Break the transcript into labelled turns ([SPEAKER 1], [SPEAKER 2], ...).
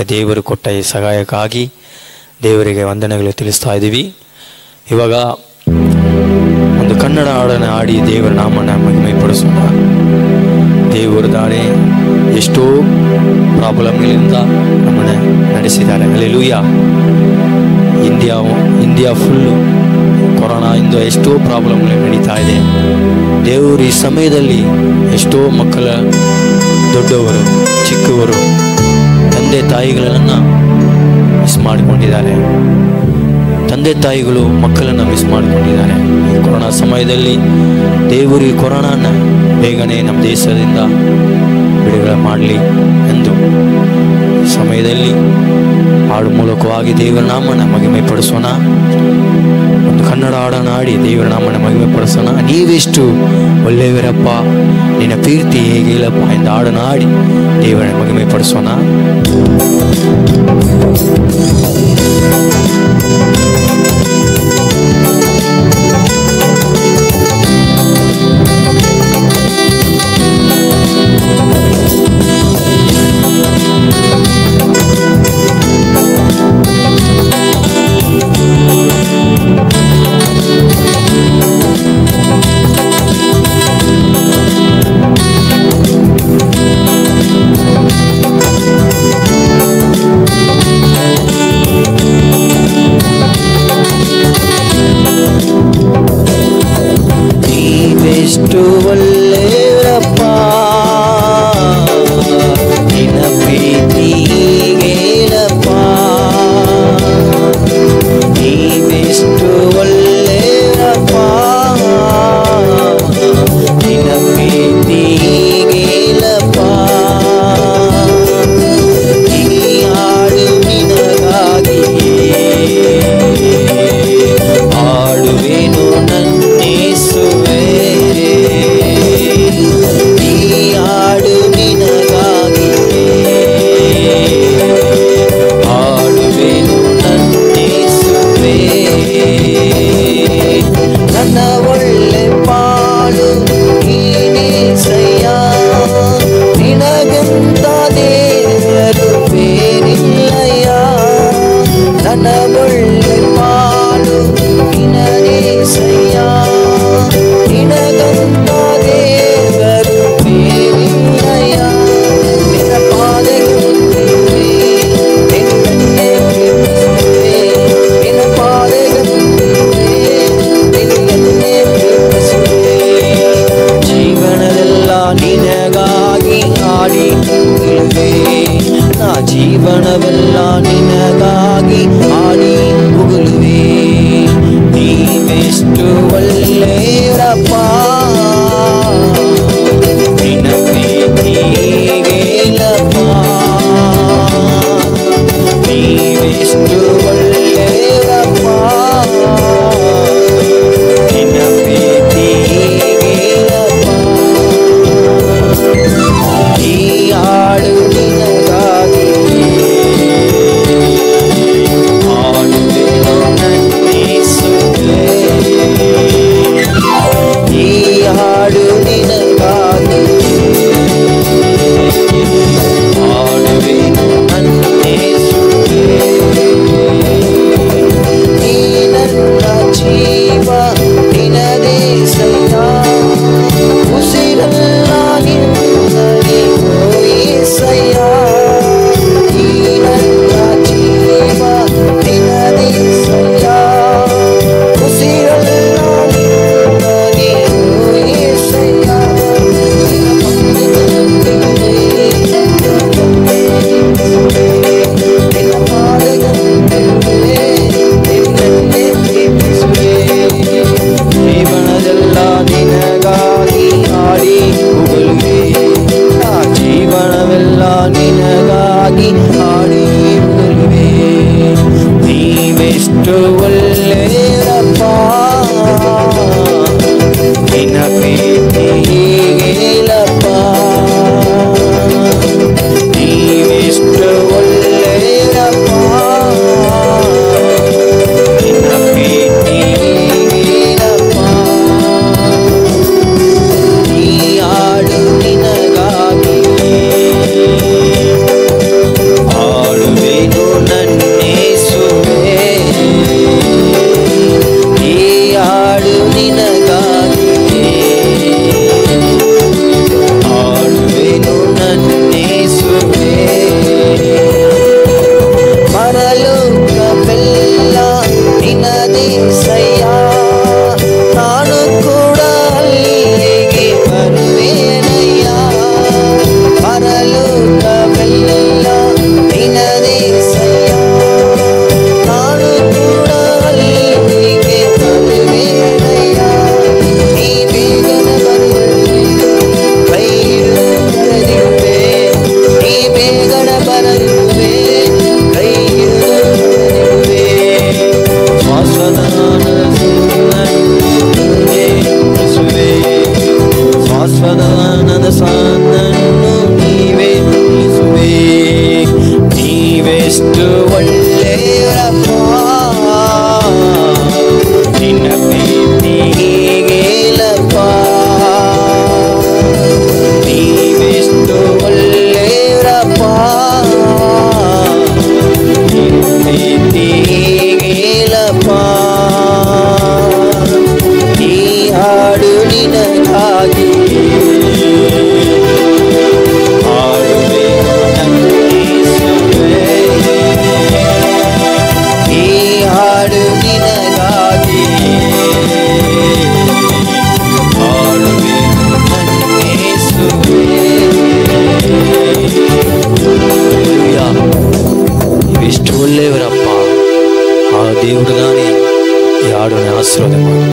[SPEAKER 1] ದೇವರು ಕೊಟ್ಟ ಈ ಸಹಾಯಕ್ಕಾಗಿ ದೇವರಿಗೆ ವಂದನೆಗಳು ತಿಳಿಸ್ತಾ ಇದ್ದೀವಿ ಇವಾಗ ಒಂದು ಕನ್ನಡ ಹಾಡನ್ನು ಹಾಡಿ ದೇವರ ನಾಮನ ಮಹಿಮೆಪಡಿಸೋಣ ದೇವರು ದಾನೆ ಎಷ್ಟೋ ಪ್ರಾಬ್ಲಮ್ಗಳಿಂದ ನಮ್ಮನ್ನು ನಡೆಸಿದ್ದಾರೆ ಅಲ್ಲೆಲೂಯ ಇಂಡಿಯಾ ಇಂಡಿಯಾ ಫುಲ್ಲು ಕೊರೋನಾಯಿಂದ ಎಷ್ಟೋ ಪ್ರಾಬ್ಲಮ್ಗಳು ನಡೀತಾ ಇದೆ ದೇವರು ಈ ಸಮಯದಲ್ಲಿ ಎಷ್ಟೋ ಮಕ್ಕಳ ದೊಡ್ಡವರು ಚಿಕ್ಕವರು ತಂದೆ ತಾಯಿಗಳನ್ನು ಮಿಸ್ ಮಾಡಿಕೊಂಡಿದ್ದಾರೆ ತಂದೆ ತಾಯಿಗಳು ಮಕ್ಕಳನ್ನು ಮಿಸ್ ಮಾಡಿಕೊಂಡಿದ್ದಾರೆ ಈ ಕೊರೋನಾ ಸಮಯದಲ್ಲಿ ದೇವರು ಈ ಕೊರೋನಾನ ಬೇಗನೆ ನಮ್ಮ ದೇಶದಿಂದ ಬಿಡುಗಡೆ ಮಾಡಲಿ ಎಂದು ಈ ಸಮಯದಲ್ಲಿ ಹಾಡು ಮೂಲಕವಾಗಿ ದೇವರ ನಾಮನ ಮಹಿಮೆ ಪಡಿಸೋಣ ಒಂದು ಕನ್ನಡ ಹಾಡನ್ನು ಹಾಡಿ ದೇವರ ನಾಮನ ಮಹಿಮೆ ಪಡಿಸೋಣ ನೀವೆಷ್ಟು ಒಳ್ಳೆಯವರಪ್ಪ ನಿನ್ನ ಪ್ರೀತಿ ಹೇಗೆ ಇಲ್ಲಪ್ಪ ಎಂದು ಹಾಡನ್ನು ಹಾಡಿ ದೇವರ ಮಹಿಮೆ ಪಡಿಸೋಣ ನೀವೆಷ್ಟು ಒಳ್ಳೆಯವರಪ್ಪ ನಿನ್ನ ಪ್ರೀತಿ ಹೀಗೇನಪ್ಪ ನೀವೆಷ್ಟು ಒಳ್ಳೆಯವರಪ್ಪ ನಿನ್ನ ಪ್ರೀತಿ ಹೀಗೇನಪ್ಪ ಈ ಹಾಡು ನಿನಗಾಗಿಯೇ ಹಾಡುವೆನು ನನ್ನೇಸುವೆ ಈ ಹಾಡು ನಿನಗಾಗಿಯೇ ಹಾಡುವೆನು ನನ್ನೇಸುವೆ ನನ್ನ ಒಳ್ಳೆ ಪಾಡು ನೀನೇಸಯ್ಯ ನಿನಗಂತ ದೇವರು ಬೇರಿಲ್ಲಯ್ಯ ನನ್ನ ಒಳ್ಳೆ ಪಾಡು ನಿನನೇಸಯ್ಯ ನಿನಗಂತ ದೇವರು ಬೇರಿಲ್ಲಯ್ಯ ನಿನ್ನ ಪಾದಗಳಿವೆ ನಿನ್ನನ್ನೇ ಪ್ರೀತಿಸುವೆ ನಿನ್ನ ಪಾದಗಳಿವೆ ನಿನ್ನನ್ನೇ ಪ್ರೀತಿಸುವೆ ಜೀವನವೆಲ್ಲ ನಿನಗಾಗಿ ಹಾಡಿ ಮುಗಿಲುವೆ ನಾ ಜೀವನವೆಲ್ಲ ನಿನಗಾಗಿ ಹಾಡಿ ಮುಗಿಲುವೆ ನೀವೆಷ್ಟು ಒಳ್ಳೆಯರಪ್ಪ ನಿನ್ನ ಪ್ರೀತಿ ಹೀಗೇನಪ್ಪ ನೀವೆಷ್ಟು ಒಳ್ಳೆಯರಪ್ಪ ನಿನ್ನ ಪ್ರೀತಿ ಹೀಗೇನಪ್ಪ ಈ ಹಾಡು ನಿನಗಾಗಿ ಸದಾನಂದ ಸಾನನ್ನು ನೀವೇ ಉಳಿಸುವೆ ನೀವೆಷ್ಟು ಒಳ್ಳೆಯವರಪ್ಪ ನಿನ್ನ ಪ್ರೀತಿ ಹೀಗೇಲಪ್ಪ ನೀವೆಷ್ಟು ಒಳ್ಳೆಯವರಪ್ಪ ನಿನ್ನ ಪ್ರೀತಿ ಹೀಗೇಲಪ್ಪ ಈ ಹಾಡು ನಿನಗಾಗಿ ಹಾಡುವೆ ನನ್ನೇಸುವೆ. ಈ ಹಾಡು ನಿನಗಾಗಿ ಹಾಡುವೆ ನನ್ನೇಸುವೆ. ಹಲ್ಲೆಲೂಯಾ. ನೀವೆಷ್ಟು ಒಳ್ಳೆಯವರಪ್ಪ ಆ ದೇವರು ನಾನೇ ಈ ಹಾಡನ್ನು ಆಶೀರ್ವಾದ ಮಾಡಿ